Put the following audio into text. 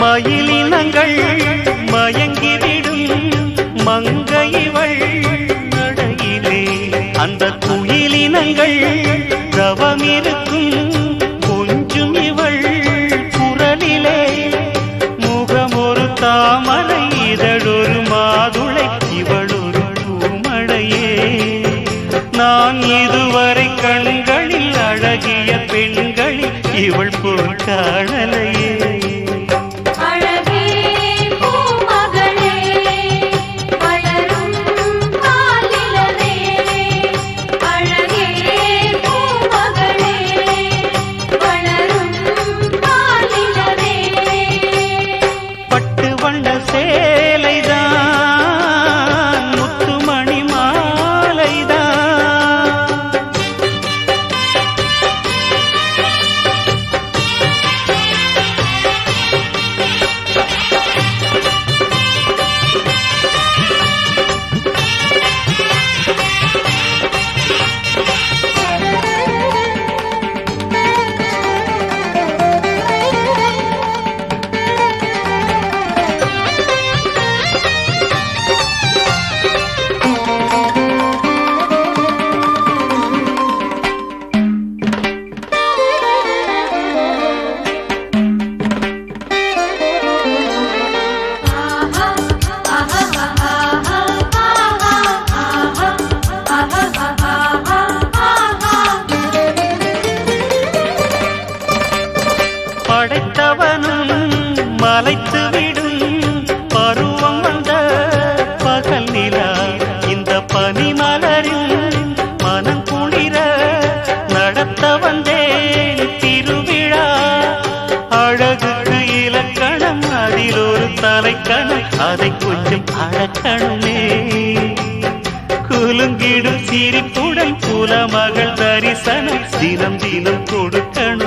மயிலினங்கள் மயங்கிவிடும் மங்கையிவள் நடையிலே அந்த குயிலினங்கள் தவமிருக்கும் கொஞ்சும் இவள் குரலிலே முகமொரு தாமரை இதழொரு மாதுளை இவளொரு பூமழையே நான் இதுவரை கண்களில் அழகிய பெண்களில் இவள் போல் காணலையே அழகே பூமகளே வளரும் காலிலரே அழகே பூமகளே வளரும் காலிலரே பட்டு வண்ண சேலைதான் முத்துமணி மாலைதான் ஆஹா ஆஹா ஆஹா ஆஹா ஆஹா ஆஹா படைத்தவனும் மலைத்து விடும் பருவம் வந்த பகல் நிலா இந்த பனிமலரில் மனம் குளிர நடத்த வந்தேன் திருவிழா அழகுக்கு இலக்கணம் அதில் ஒரு தலைக்கணம் அதை கொஞ்சம் அழக்கணுமே குலுங்கிடும் சிரிப்புடன் புலமகள் தரிசனம் தினம் தினம் கொடுக்கணும்